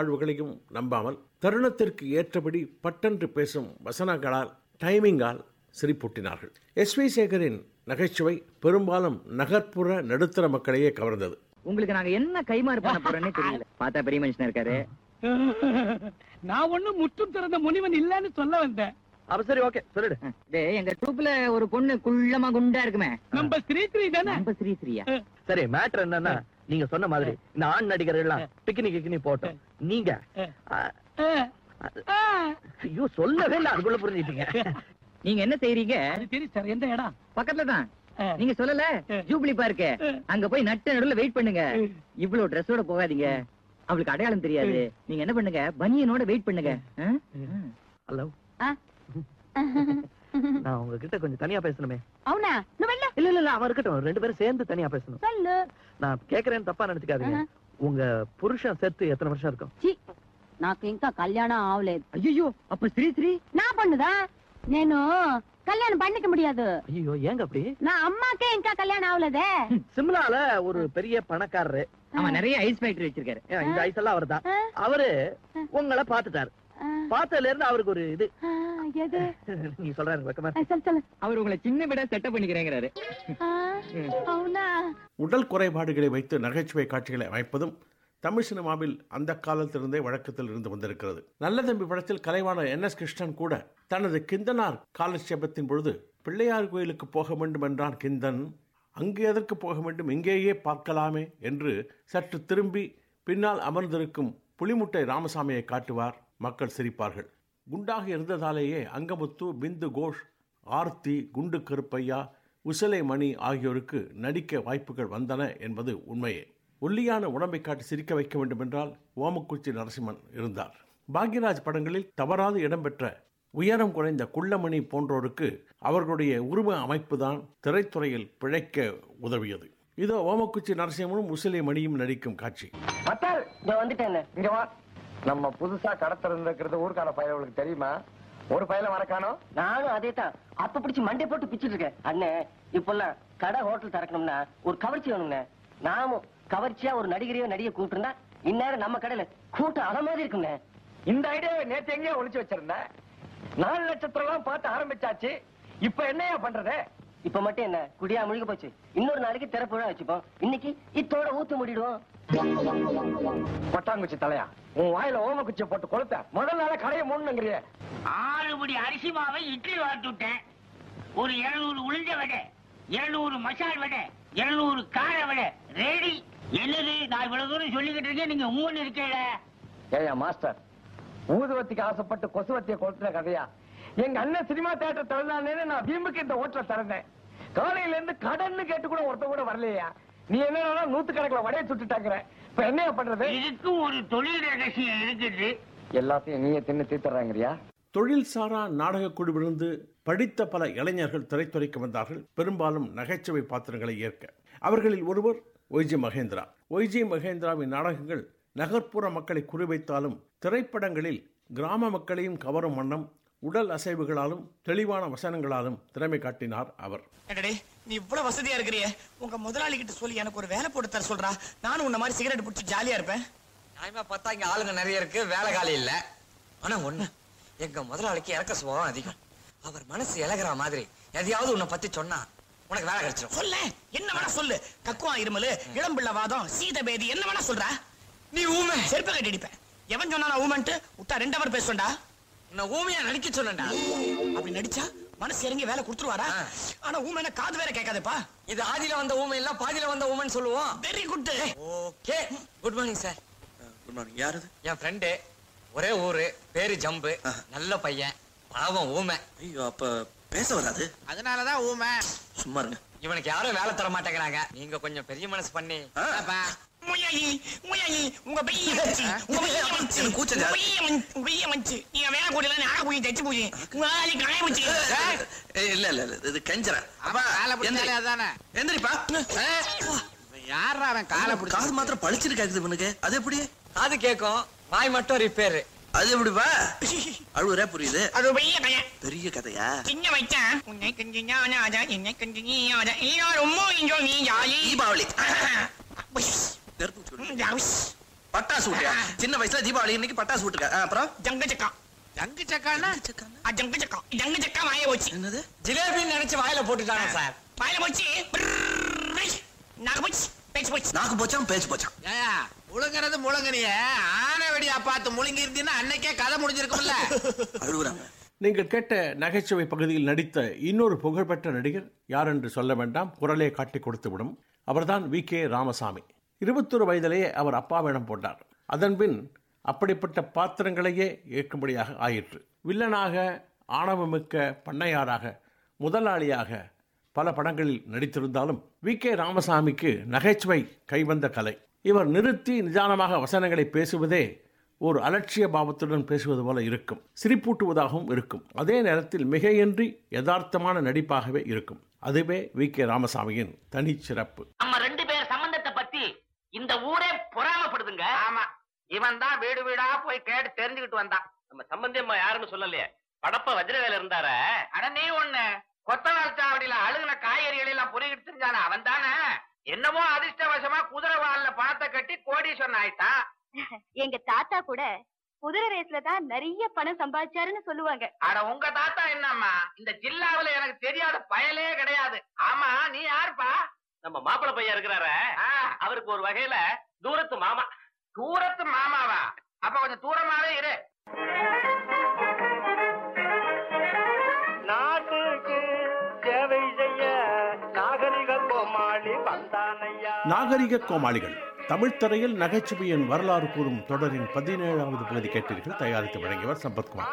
ஏற்றத்தாழ்வுகளையும் நம்பாமல் தருணத்திற்கு ஏற்றபடி பட்டென்று பேசும் வசனங்களால் டைமிங்கால் சிரிப்பூட்டினார்கள் எஸ் வி சேகரின் நகைச்சுவை பெரும்பாலும் நகர்ப்புற நடுத்தர மக்களையே கவர்ந்தது உங்களுக்கு நாங்க என்ன கைமாறு பண்ண போறோம்னே தெரியல பார்த்தா பெரிய மனுஷனா இருக்காரு நான் ஒண்ணு முற்றும் திறந்த முனிவன் இல்லன்னு சொல்ல வந்தேன் அப்ப சரி ஓகே சொல்லிடு டேய் எங்க ட்ரூப்ல ஒரு பொண்ணு குள்ளமா குண்டா இருக்குமே நம்ம ஸ்ரீ ஸ்ரீ தானே நம்ம ஸ்ரீ ஸ்ரீயா சரி மேட்டர் என்னன்னா நீங்க சொன்ன மாதிரி இந்த ஆண் நடிகர்கள் எல்லாம் பிக்னிக் கிக்னி போட்டோம் நீங்க ஐயோ சொல்லவே இல்லை அதுக்குள்ள புரிஞ்சுட்டீங்க நீங்க என்ன செய்றீங்க சரி சார் எந்த இடம் பக்கத்துல தான் நீங்க சொல்லல ஜூப்ளி பார்க்கு அங்க போய் நட்டு நடுவுல வெயிட் பண்ணுங்க இவ்வளவு ட்ரெஸ்ஸோட போகாதீங்க அவளுக்கு அடையாளம் தெரியாது நீங்க என்ன பண்ணுங்க பனியனோட வெயிட் பண்ணுங்க ஆ? ஹலோ நான் உங்ககிட்ட கொஞ்சம் தனியா பேசணுமே అవునా నువ్వు వెళ్ళు இல்ல இல்ல இல்ல அவன் இருக்கட்டும் ரெண்டு பேரும் சேர்ந்து தனியா பேசணும் వెళ్ళు நான் கேக்குறேன்னு தப்பா நினைச்சுக்காதீங்க உங்க புருஷன் செத்து எத்தனை வருஷம் இருக்கும் ఛీ, నాకు ఇంకా కళ్యాణం అవలేదు ஐயோ அப்ப ஸ்ரீ ஸ்ரீ నా పండుదా నేను కళ్యాణం பண்ணிக்க முடியாது ஐயோ ஏங்க அப்படி నా అమ్మాకే ఇంకా కళ్యాణం అవలేదే சிம்லால ஒரு பெரிய பணக்காரரு அவன் நிறைய ஐஸ் ஃபேக்டரி வச்சிருக்காரு ஏன், இந்த ஐஸ் எல்லாம் அவர்தான் அவரு உங்களை பாத்துட்டாரு பார்த்ததுல இருந்து அவருக்கு ஒரு இது எது நீ சொல்றாரு வெக்கமா இருக்கு. சொல்லு சொல்லு அவர் உங்களை சின்ன விட செட்டப் பண்ணிக்கிறேங்கிறாரு అవునా உடல் குறைபாடுகளை வைத்து நகைச்சுவை காட்சிகளை அமைப்பதும் தமிழ் சினிமாவில் அந்த காலத்திலிருந்தே வழக்கத்தில் இருந்து வந்திருக்கிறது நல்ல தம்பி படத்தில் கலைவாணர் என் எஸ் கிருஷ்ணன் கூட தனது கிந்தனார் காலட்சேபத்தின் பொழுது பிள்ளையார் கோயிலுக்கு போக வேண்டும் என்றான் கிந்தன் அங்கு எதற்கு போக வேண்டும் இங்கேயே பார்க்கலாமே என்று சற்று திரும்பி பின்னால் அமர்ந்திருக்கும் புலிமுட்டை ராமசாமியை காட்டுவார் மக்கள் சிரிப்பார்கள் குண்டாக இருந்ததாலேயே அங்கமுத்து பிந்து கோஷ் ஆர்த்தி குண்டு கருப்பையா உசலை மணி ஆகியோருக்கு நடிக்க வாய்ப்புகள் வந்தன என்பது உண்மையே ஒல்லியான உடம்பை காட்டி சிரிக்க வைக்க வேண்டுமென்றால் ஓமக்குச்சி நரசிம்மன் இருந்தார் பாக்யராஜ் படங்களில் தவறாது இடம்பெற்ற உயரம் குறைந்த குள்ளமணி போன்றோருக்கு அவர்களுடைய உருவ அமைப்புதான் திரைத்துறையில் பிழைக்க உதவியது இதோ ஓமக்குச்சி நரசிம்மனும் உசிலை மணியும் நடிக்கும் காட்சி மத்தார் இங்க வந்துட்டேன் இங்க வா நம்ம புதுசா கடை திறந்திருக்கிறது ஊர்க்கான பயலுக்கு தெரியுமா ஒரு பயல மறக்கானோ நானும் அதே தான் அப்ப பிடிச்சு மண்டை போட்டு பிச்சுட்டு இருக்கேன் அண்ணே இப்பெல்லாம் கடை ஹோட்டல் திறக்கணும்னா ஒரு கவர்ச்சி வேணும்ண்ணே நாமும் கவர்ச்சியா ஒரு நடிகரையோ நடிகை கூப்பிட்டுருந்தா இந்நேரம் நம்ம கடையில கூட்டம் அத மாதிரி இருக்குண்ணே இந்த ஐடியாவை நேத்து எங்கேயோ ஒளிச்சு வச்சிருந்தேன் நாலு நட்சத்திரம் எல்லாம் பார்த்து ஆரம்பிச்சாச்சு இப்ப என்னையா பண்றது இப்ப மட்டும் என்ன குடியா முழுக போச்சு இன்னொரு நாளைக்கு திறப்பு விழா வச்சுப்போம் இன்னைக்கு இத்தோட ஊத்து முடிடுவோம் கொட்டாங்குச்சி தலையா உன் வாயில ஓமக்குச்சியை போட்டு கொளுத்த முதல் நாள கடையை மூணுங்கிறிய ஆறு படி அரிசி மாவை இட்லி வார்த்து விட்டேன் ஒரு இருநூறு உளுந்த வடை இருநூறு மசால் வடை இருநூறு கார வடை ரெடி என்னது நான் இவ்வளவு தூரம் சொல்லிக்கிட்டு இருக்கேன் நீங்க மூணு இருக்கேல ஏயா மாஸ்டர் ஊதுவத்திக்கு ஆசைப்பட்டு கொசுவத்தியை கொளுத்துற கதையா எங்க அண்ணன் சினிமா தியேட்டர் திறந்தானே நான் வீம்புக்கு இந்த ஹோட்டல திறந்தேன் காலையில இருந்து கடன்னு கேட்டு கூட ஒருத்த கூட வரலையா நீ என்ன நூத்து கணக்குல வடைய சுட்டுட்டாக்குற இப்ப என்னையா பண்றது இதுக்கும் ஒரு தொழில் ரகசியம் இருக்குது எல்லாத்தையும் நீயே தின்னு தீத்துறாங்கறியா தொழில் சாரா நாடகக் குழுவிலிருந்து படித்த பல இளைஞர்கள் திரைத்துறைக்கு வந்தார்கள் பெரும்பாலும் நகைச்சுவை பாத்திரங்களை ஏற்க அவர்களில் ஒருவர் ஒய்ஜி மகேந்திரா ஒய்ஜி மகேந்திராவின் நாடகங்கள் நகர்ப்புற மக்களை குறிவைத்தாலும் திரைப்படங்களில் கிராம மக்களையும் கவரும் வண்ணம் உடல் அசைவுகளாலும் தெளிவான வசனங்களாலும் திறமை காட்டினார் அவர் என்னடே நீ இவ்வளவு வசதியா இருக்கிறியே உங்க முதலாளி கிட்ட சொல்லி எனக்கு ஒரு வேலை போட்டு தர சொல்றா நானும் உன்ன மாதிரி சிகரெட் பிடிச்சி ஜாலியா இருப்பேன் நியாயமா பார்த்தா இங்க ஆளுங்க நிறைய இருக்கு வேலை காலி இல்ல ஆனா ஒண்ணு எங்க முதலாளிக்கு இறக்க சுபாவம் அதிகம் அவர் மனசு இலகுற மாதிரி எதையாவது உன்னை பத்தி சொன்னா உனக்கு வேலை கிடைச்சிடும் சொல்ல என்ன வேணா சொல்லு கக்குவா இருமலு இளம்பிள்ள வாதம் சீதபேதி என்ன வேணா சொல்றா நீ ஊமை செருப்ப கட்டி அடிப்பேன் எவன் சொன்னா நான் ஊமன்ட்டு விட்டா ரெண்டு அவர் பேசுவேன்டா நான் ஊமையா நடிக்க சொன்னேன்டா அப்படி நடிச்சா மனசு இறங்கி வேலை கொடுத்துருவாரா ஆனா ஊமைனா காது வேற கேட்காதேப்பா இது ஆதியில வந்த ஊமை இல்ல பாதியில வந்த ஊமைன்னு சொல்லுவோம் very good okay good morning sir good morning யாரு என் ஃப்ரெண்டு ஒரே ஊரு பேரு ஜம்பு நல்ல பையன் பாவம் ஊமை ஐயோ அப்ப பேச வராது அதனாலதான் ஊமை சும்மா இருங்க இவனுக்கு யாரும் வேலை தர மாட்டேங்கிறாங்க நீங்க கொஞ்சம் பெரிய மனசு பண்ணி அப்பா, முயலி முயலி உங்க பைய மச்சி உங்க பைய மச்சி எனக்கு கூச்சம் உங்க ஜாஸ்தி. பைய மச்சி உங்க பைய மச்சி நீங்க வேலை கூடல நான் போய் தச்சு போய் நாளை காய மச்சி ஏய், இல்ல இல்ல இல்ல இது கெஞ்சறேன் அப்பா எந்திரி. அதானே எந்திரிப்பா யாரா அவன் காலை பிடிச்சு காது மாத்திரம் பளிச்சுட்டு கேக்குது இவனுக்கு அது எப்படி காது கேக்கும் வாய் மட்டும் ரிப்பேர் அது எப்படிப்பா அழுவுறே புரியுது அது பெரிய கதை பெரிய கதையா சின்ன வச்சான் உன்னை கஞ்சி ஞானாத என்னை கஞ்சி நீயாத எல்லாரும் இங்கோ நீ ஜாலி தீபாவளி நெருப்பு சூடு. பட்டாசு விட்டியா சின்ன வயசுல தீபாவளி இன்னைக்கு பட்டாசு விட்டுருக்க ஆ, அப்புறம் ஜங்க சக்கா ஜங்கு சக்கானா ஜங்கு சக்கா ஜங்கு சக்கா வாய போச்சு என்னது ஜிலேபின்னு நினைச்சு வாயில போட்டுட்டாங்க சார் வாயில போச்சு நாக்கு போச்சு பேச்சு போச்சு நாக்கு போச்சான் பேச்சு போச்சான் ஏயா முழுங்கிறது முழுங்குறிய ஆனை வெடியா பார்த்து முழுங்கி இருந்தீங்கன்னா அன்னைக்கே கதை முடிஞ்சிருக்கும்ல அழுகுறாங்க நீங்கள் கேட்ட நகைச்சுவை பகுதியில் நடித்த இன்னொரு புகழ்பெற்ற நடிகர் யார் என்று சொல்ல வேண்டாம் குரலே காட்டி கொடுத்துவிடும் அவர்தான் வி கே ராமசாமி இருபத்தொரு வயதிலேயே அவர் அப்பா வேடம் போட்டார் அதன்பின் அப்படிப்பட்ட பாத்திரங்களையே ஏற்கும்படியாக ஆயிற்று வில்லனாக ஆணவமிக்க பண்ணையாராக முதலாளியாக பல படங்களில் நடித்திருந்தாலும் வி கே ராமசாமிக்கு நகைச்சுவை கைவந்த கலை இவர் நிறுத்தி நிதானமாக வசனங்களை பேசுவதே ஒரு அலட்சிய பாவத்துடன் பேசுவது போல இருக்கும் சிரிப்பூட்டுவதாகவும் இருக்கும் அதே நேரத்தில் மிகையின்றி யதார்த்தமான நடிப்பாகவே இருக்கும் அதுவே வி கே ராமசாமியின் தனிச்சிறப்பு நம்ம ரெண்டு பேர் சம்பந்தத்தை பத்தி இந்த ஊரே பொறாமப்படுதுங்க ஆமா இவன் தான் வீடு வீடா போய் கேட்டு தெரிஞ்சுக்கிட்டு வந்தான் நம்ம சம்பந்தியம்மா யாருன்னு சொல்லலையே படப்ப வஜ்ரவேல இருந்தார அட நீ ஒண்ணு கொத்தவால் சாவடியில அழுகுன காய்கறிகள் எல்லாம் பொறிக்கிட்டு தெரிஞ்சான அவன் தானே என்னமோ அதிர்ஷ்டவசமா குதிரை வால்ல பணத்தை கட்டி கோடீஸ்வரன் ஆயிட்டான் எங்க தாத்தா கூட குதிரை ரேஸ்ல தான் நிறைய பணம் சம்பாதிச்சாருன்னு சொல்லுவாங்க அட உங்க தாத்தா என்னம்மா இந்த ஜில்லாவுல எனக்கு தெரியாத பயலே கிடையாது ஆமா நீ யாருப்பா நம்ம மாப்பிள பையன் இருக்கிறார அவருக்கு ஒரு வகையில தூரத்து மாமா தூரத்து மாமாவா அப்ப கொஞ்சம் தூரமாவே இரு நாட்டுக்கு சேவை செய்ய நாகரிக கோமாளி வந்தானையா நாகரிக கோமாளிகள் தமிழ் திரையில் நகைச்சுவையின் வரலாறு கூறும் தொடரின் பதினேழாவது பகுதி கேட்டீர்கள் தயாரித்து வழங்கியவர் சம்பத்குமார்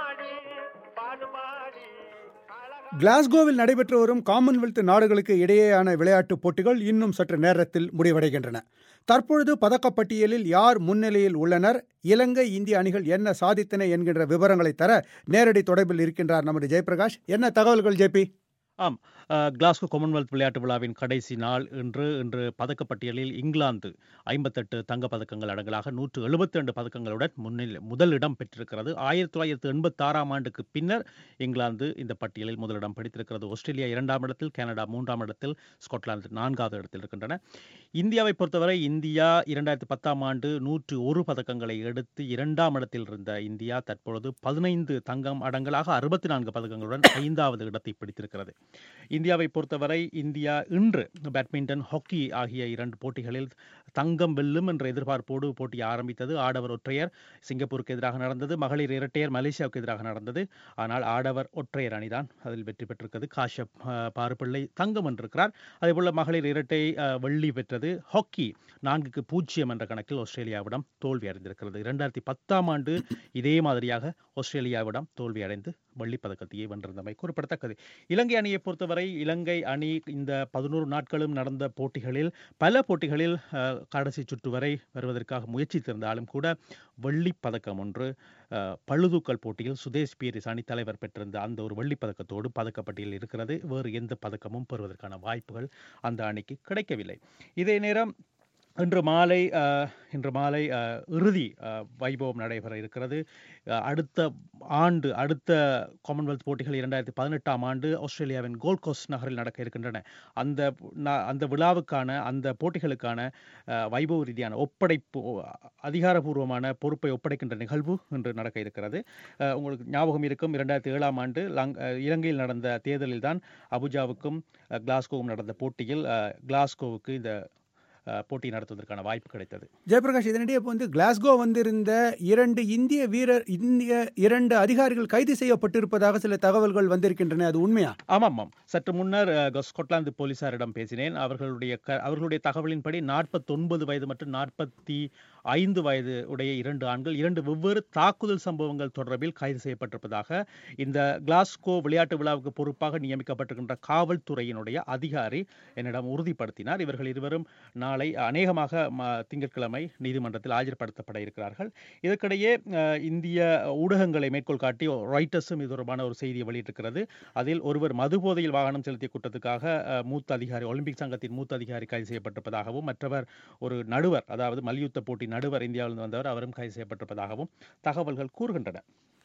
கிளாஸ்கோவில் நடைபெற்று வரும் காமன்வெல்த் நாடுகளுக்கு இடையேயான விளையாட்டுப் போட்டிகள் இன்னும் சற்று நேரத்தில் முடிவடைகின்றன தற்பொழுது பதக்கப்பட்டியலில் யார் முன்னிலையில் உள்ளனர் இலங்கை இந்திய அணிகள் என்ன சாதித்தன என்கின்ற விவரங்களை தர நேரடி தொடர்பில் இருக்கின்றார் நமது ஜெயபிரகாஷ் என்ன தகவல்கள் ஜேபி ஆம் அஹ், கிளாஸ்கோ காமன்வெல்த் விளையாட்டு விழாவின் கடைசி நாள் இன்று இன்று பதக்கப்பட்டியலில் இங்கிலாந்து ஐம்பத்தெட்டு தங்கப் பதக்கங்கள் அடங்கலாக நூற்று எழுபத்தி ரெண்டு பதக்கங்களுடன் முன்னில் முதலிடம் பெற்றிருக்கிறது ஆயிரத்தி தொள்ளாயிரத்தி எண்பத்தாறாம் ஆண்டுக்கு பின்னர் இங்கிலாந்து இந்த பட்டியலில் முதலிடம் பிடித்திருக்கிறது ஆஸ்திரேலியா இரண்டாம் இடத்தில் கனடா மூன்றாம் இடத்தில் ஸ்காட்லாந்து நான்காவது இடத்தில் இருக்கின்றன இந்தியாவை பொறுத்தவரை இந்தியா இரண்டாயிரத்தி பத்தாம் ஆண்டு நூற்று ஒரு பதக்கங்களை எடுத்து இரண்டாம் இடத்தில் இருந்த இந்தியா தற்பொழுது பதினைந்து தங்கம் அடங்கலாக அறுபத்தி நான்கு பதக்கங்களுடன் ஐந்தாவது இடத்தை பிடித்திருக்கிறது இந்தியாவை பொறுத்தவரை இந்தியா இன்று பேட்மிண்டன் ஹாக்கி ஆகிய இரண்டு போட்டிகளில் தங்கம் வெல்லும் என்ற எதிர்பார்ப்போடு போட்டி ஆரம்பித்தது ஆடவர் ஒற்றையர் சிங்கப்பூருக்கு எதிராக நடந்தது மகளிர் இரட்டையர் மலேசியாவுக்கு எதிராக நடந்தது ஆனால் ஆடவர் ஒற்றையர் அணிதான் அதில் வெற்றி பெற்றிருக்கிறது காஷப் அஹ், பாருப்பிள்ளை தங்கம் வென்றிருக்கிறார் அதேபோல மகளிர் இரட்டை அஹ், வெள்ளி பெற்றது ஹாக்கி நான்குக்கு பூஜ்ஜியம் என்ற கணக்கில் ஆஸ்திரேலியாவிடம் தோல்வி அடைந்திருக்கிறது இரண்டாயிரத்தி பத்தாம் ஆண்டு இதே மாதிரியாக ஆஸ்திரேலியாவிடம் தோல்வி அடைந்து வெள்ளிப் பதக்கத்தையே வென்றிருந்தமை குறிப்பிடத்தக்கது இலங்கை அணியை பொறுத்தவரை இலங்கை அணி இந்த பதினோரு நாட்களும் நடந்த போட்டிகளில் பல போட்டிகளில் அஹ், கடைசி சுற்று வரை வருவதற்காக முயற்சித்திருந்தாலும் கூட வெள்ளிப் பதக்கம் ஒன்று அஹ், பளுதூக்கல் போட்டியில் சுதேஷ் பீரிஸ் அணி தலைவர் பெற்றிருந்த அந்த ஒரு வெள்ளிப் பதக்கத்தோடு பதக்கப்பட்டியல் இருக்கிறது வேறு எந்த பதக்கமும் பெறுவதற்கான வாய்ப்புகள் அந்த அணிக்கு கிடைக்கவில்லை இதே நேரம் இன்று மாலை அஹ், இன்று மாலை அஹ், இறுதி அஹ், வைபவம் நடைபெற இருக்கிறது அஹ், அடுத்த ஆண்டு அடுத்த காமன்வெல்த் போட்டிகள் இரண்டாயிரத்தி பதினெட்டாம் ஆண்டு ஆஸ்திரேலியாவின் கோல்ட் கோஸ்ட் நகரில் நடக்க இருக்கின்றன அந்த ந- அந்த விழாவுக்கான அந்த போட்டிகளுக்கான அஹ், வைபவ ரீதியான ஒப்படைப்பு ஒ- அதிகாரபூர்வமான பொறுப்பை ஒப்படைக்கின்ற நிகழ்வு இன்று நடக்க இருக்கிறது அஹ், உங்களுக்கு ஞாபகம் இருக்கும் இரண்டாயிரத்தி ஏழாம் ஆண்டு லங் அஹ், இலங்கையில் நடந்த தேர்தலில் தான் அபுஜாவுக்கும் அஹ், கிளாஸ்கோவும் நடந்த போட்டியில் அஹ், கிளாஸ்கோவுக்கு இந்த அஹ், போட்டி நடத்துவதற்கான வாய்ப்பு கிடைத்தது ஜெயபிரகாஷ் இதனிடையே இப்போ வந்து கிளாஸ்கோ வந்திருந்த இரண்டு இந்திய வீரர் இந்திய இரண்டு அதிகாரிகள் கைது செய்யப்பட்டிருப்பதாக சில தகவல்கள் வந்திருக்கின்றன அது உண்மையா ஆமாம் ஆமாம் சற்று முன்னர் அஹ், ஸ்காட்லாந்து போலீசாரிடம் பேசினேன் அவர்களுடைய க அவர்களுடைய தகவலின்படி நாற்பத்தொன்பது வயது மற்றும் நாற்பத்தி ஐந்து வயது உடைய இரண்டு ஆண்கள் இரண்டு வெவ்வேறு தாக்குதல் சம்பவங்கள் தொடர்பில் கைது செய்யப்பட்டிருப்பதாக இந்த கிளாஸ்கோ விளையாட்டு விழாவுக்கு பொறுப்பாக நியமிக்கப்பட்டிருக்கின்ற காவல்துறையினுடைய அதிகாரி என்னிடம் உறுதிப்படுத்தினார் இவர்கள் இருவரும் நாளை அநேகமாக ம- திங்கட்கிழமை நீதிமன்றத்தில் ஆஜர்படுத்தப்பட இருக்கிறார்கள் இதற்கிடையே அஹ், இந்திய ஊடகங்களை மேற்கோள் காட்டி ராய்ட்டர்ஸும் இது தொடர்பான ஒரு செய்தியை வெளியிட்டிருக்கிறது அதில் ஒருவர் மதுபோதையில் வாகனம் செலுத்திய குற்றத்துக்காக அஹ், மூத்த அதிகாரி ஒலிம்பிக் சங்கத்தின் மூத்த அதிகாரி கைது செய்யப்பட்டிருப்பதாகவும் மற்றவர் ஒரு நடுவர் அதாவது மல்யுத்த போட்டி நடுவர் இந்தியாவிலிருந்து வந்தவர் அவரும் கைது செய்யப்பட்டிருப்பதாகவும் தகவல்கள் கூறுகின்றன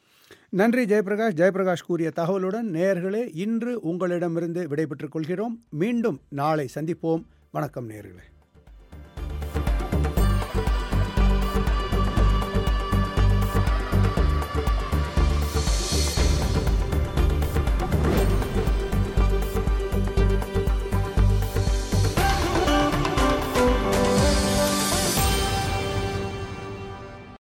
நன்றி ஜெயபிரகாஷ் ஜெயபிரகாஷ் கூறிய தகவலுடன் நேயர்களே இன்று உங்களிடமிருந்து விடைபெற்றுக் கொள்கிறோம் மீண்டும் நாளை சந்திப்போம் வணக்கம் நேயர்களே